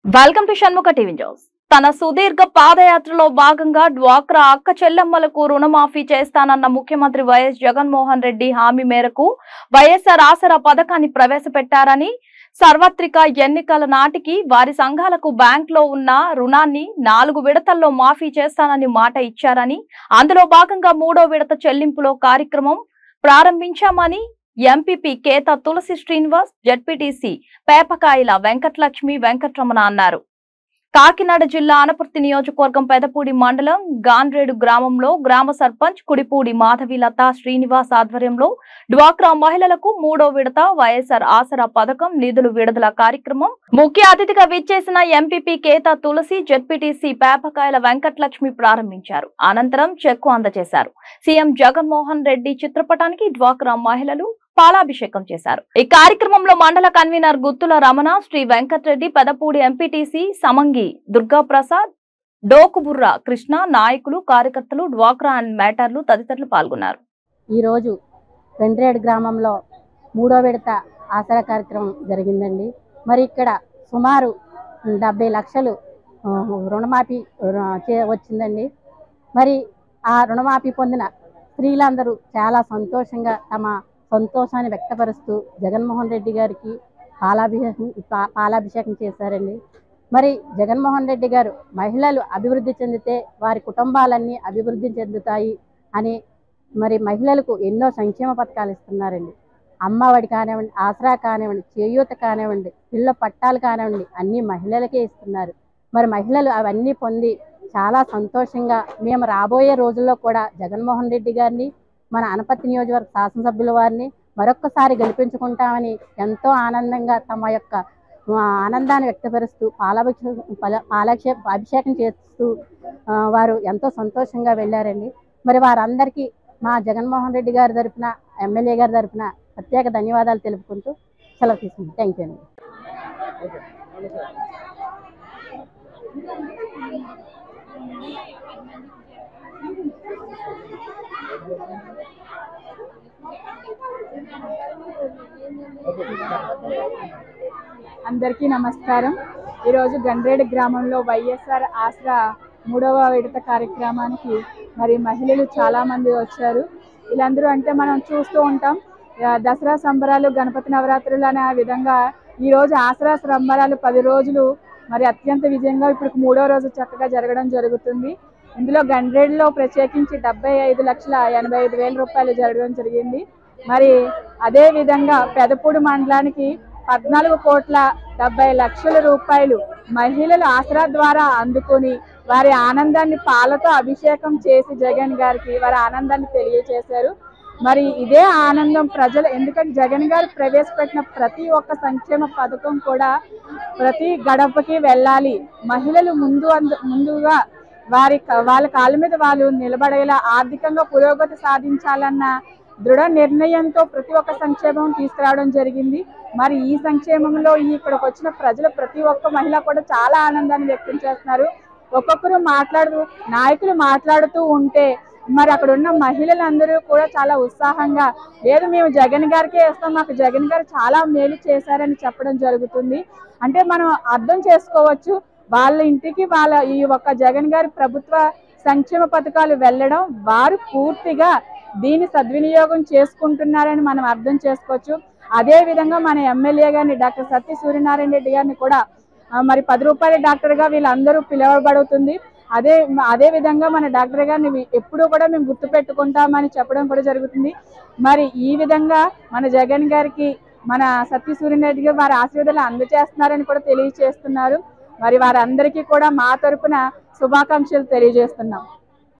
welcome to Shanmukha TV news తన సుదీర్ఘ పాదయాత్రలో భాగంగా డ్వాక్రా అక్క చెల్లెమ్మలకు రుణమాఫీ చేస్తానన్న ముఖ్యమంత్రి వైఎస్ జగన్మోహన్ రెడ్డి హామీ మేరకు వైఎస్ఆర్ ఆసరా పథకాన్ని ప్రవేశపెట్టారని సార్వత్రిక ఎన్నికల నాటికి వారి సంఘాలకు బ్యాంక్ లో ఉన్న రుణాన్ని నాలుగు విడతల్లో మాఫీ చేస్తానని మాట ఇచ్చారని అందులో భాగంగా మూడో విడత చెల్లింపులో కార్యక్రమం ప్రారంభించామని ఎంపీపీ కేత తులసి శ్రీనివాస్ జడ్పీటీసీ పేపకాయల వెంకటలక్ష్మి వెంకటరమణ అన్నారు కాకినాడ జిల్లా అనపర్తి నియోజకవర్గం పెదపూడి మండలం గాన్రేడు గ్రామంలో గ్రామ సర్పంచ్ కుడిపూడి మాధవిలత శ్రీనివాస్ ఆధ్వర్యంలో డ్వాక్రా మహిళలకు మూడో విడత వైఎస్ఆర్ ఆసరా పథకం నిధులు విడుదల కార్యక్రమం ముఖ్య అతిథిగా విచ్చేసిన ఎంపీపీ కేత తులసి జడ్పీటీసీ పేపకాయల వెంకటలక్ష్మి ప్రారంభించారు అనంతరం చెక్కు అందజేశారు సీఎం జగన్మోహన్ రెడ్డి చిత్రపటానికి డ్వాక్రా మహిళలు పాలాభిషేకం చేశారు ఈ కార్యక్రమంలో మండల కన్వీనర్ గుత్తుల రమణ శ్రీ వెంకటరెడ్డి పెదపూడి ఎంపీటీసీ సమంగి దుర్గా ప్రసాద్ డోకుబుర్ర కృష్ణ నాయకులు కార్యకర్తలు డ్వాక్రా అండ్ మేటర్లు తదితరులు పాల్గొన్నారు ఈరోజు వెండ్రేడ్ గ్రామంలో మూడో విడత ఆసరా కార్యక్రమం జరిగిందండి మరి ఇక్కడ సుమారు డెబ్బై లక్షలు ఆ, రుణమాఫీ రు- చే- వచ్చిందండి మరి ఆ రుణమాఫీ పొందిన స్త్రీలందరూ చాలా సంతోషంగా తమ సంతోషాన్ని వ్యక్తపరుస్తూ జగన్మోహన్ రెడ్డి గారికి పాలాభిషేకం పా- పాలాభిషేకం చేశారండి మరి జగన్మోహన్ రెడ్డి గారు మహిళలు అభివృద్ధి చెందితే వారి కుటుంబాలన్నీ అభివృద్ధి చెందుతాయి అని మరి మహిళలకు ఎన్నో సంక్షేమ పథకాలు ఇస్తున్నారండి అమ్మఒడి కానివ్వండి ఆసరా కానివ్వండి చేయూత కానివ్వండి పిల్ల పట్టాలు కానివ్వండి అన్ని మహిళలకే ఇస్తున్నారు మరి మహిళలు అవన్నీ పొంది చాలా సంతోషంగా మేము రాబోయే రోజుల్లో కూడా జగన్మోహన్ రెడ్డి గారిని మన అనపత్తి నియోజకవర్గ శాసనసభ్యుల వారిని మరొక్కసారి గెలిపించుకుంటామని ఎంతో ఆనందంగా తమ యొక్క ఆ, ఆనందాన్ని వ్యక్తపరుస్తూ పాలాభిషేకం పాల- పాలాభిషే అభిషేకం చేస్తూ ఆ, వారు ఎంతో సంతోషంగా వెళ్ళారండి మరి వారందరికీ మా జగన్మోహన్ రెడ్డి గారి తరపున ఎమ్మెల్యే గారి తరపున ప్రత్యేక ధన్యవాదాలు తెలుపుకుంటూ సెలవు తీసుకుంటాం థ్యాంక్ యూ అండి అందరికీ నమస్కారం ఈరోజు గండ్రేడు గ్రామంలో వైఎస్ఆర్ ఆసరా మూడవ విడత కార్యక్రమానికి మరి మహిళలు చాలా మంది వచ్చారు వీళ్ళందరూ అంటే మనం చూస్తూ ఉంటాం ఆ, దసరా సంబరాలు గణపతి నవరాత్రులు అనే విధంగా ఈ రోజు ఆసరా సంబరాలు పది రోజులు మరి అత్యంత విజయంగా ఇప్పుడు మూడో రోజు చక్కగా జరగడం జరుగుతుంది ఇందులో గండ్రేడులో ప్రత్యేకించి డెబ్బై ఐదు లక్షల ఎనభై ఐదు వేల రూపాయలు జరగడం జరిగింది మరి అదే విధంగా పెదపూడి మండలానికి పద్నాలుగు కోట్ల డెబ్బై లక్షల రూపాయలు మహిళలు ఆసరా ద్వారా అందుకొని వారి ఆనందాన్ని పాలతో అభిషేకం చేసి జగన్ గారికి వారి ఆనందాన్ని తెలియజేశారు మరి ఇదే ఆనందం ప్రజలు ఎందుకంటే జగన్ గారు ప్రవేశపెట్టిన ప్రతి ఒక్క సంక్షేమ పథకం కూడా ప్రతి గడపకి వెళ్ళాలి మహిళలు ముందు అందు ముందుగా వారి క- వాళ్ళ కాళ్ళ మీద వాళ్ళు నిలబడేలా ఆర్థికంగా పురోగతి సాధించాలన్న దృఢ నిర్ణయంతో ప్రతి ఒక్క సంక్షేమం తీసుకురావడం జరిగింది మరి ఈ సంక్షేమంలో ఈ ఇక్కడికి వచ్చిన ప్రజలు ప్రతి ఒక్క మహిళ కూడా చాలా ఆనందాన్ని వ్యక్తం చేస్తున్నారు ఒక్కొక్కరు మాట్లాడుతూ నాయకులు మాట్లాడుతూ ఉంటే మరి అక్కడ ఉన్న మహిళలందరూ కూడా చాలా ఉత్సాహంగా లేదు మేము జగన్ గారికే వేస్తాం మాకు జగన్ గారు చాలా మేలు చేశారని చెప్పడం జరుగుతుంది అంటే మనం అర్థం చేసుకోవచ్చు వాళ్ళ ఇంటికి వాళ్ళ ఈ ఒక్క జగన్ గారి ప్రభుత్వ సంక్షేమ పథకాలు వెళ్ళడం వారు పూర్తిగా దీన్ని సద్వినియోగం చేసుకుంటున్నారని మనం అర్థం చేసుకోవచ్చు అదే విధంగా మన ఎమ్మెల్యే గారిని డాక్టర్ సత్య సూర్యనారాయణ రెడ్డి గారిని కూడా ఆ, మరి పది రూపాయల డాక్టర్గా వీళ్ళందరూ పిలువబడుతుంది అదే అదే విధంగా మన డాక్టర్ గారిని వి- ఎప్పుడూ కూడా మేము గుర్తుపెట్టుకుంటామని చెప్పడం కూడా జరుగుతుంది మరి ఈ విధంగా మన జగన్ గారికి మన సత్య సూర్యనారాయణ గారు వారి ఆశీర్వాదాలు అందజేస్తున్నారని కూడా తెలియజేస్తున్నారు మరి వారందరికీ కూడా మా తరపున శుభాకాంక్షలు తెలియజేస్తున్నాం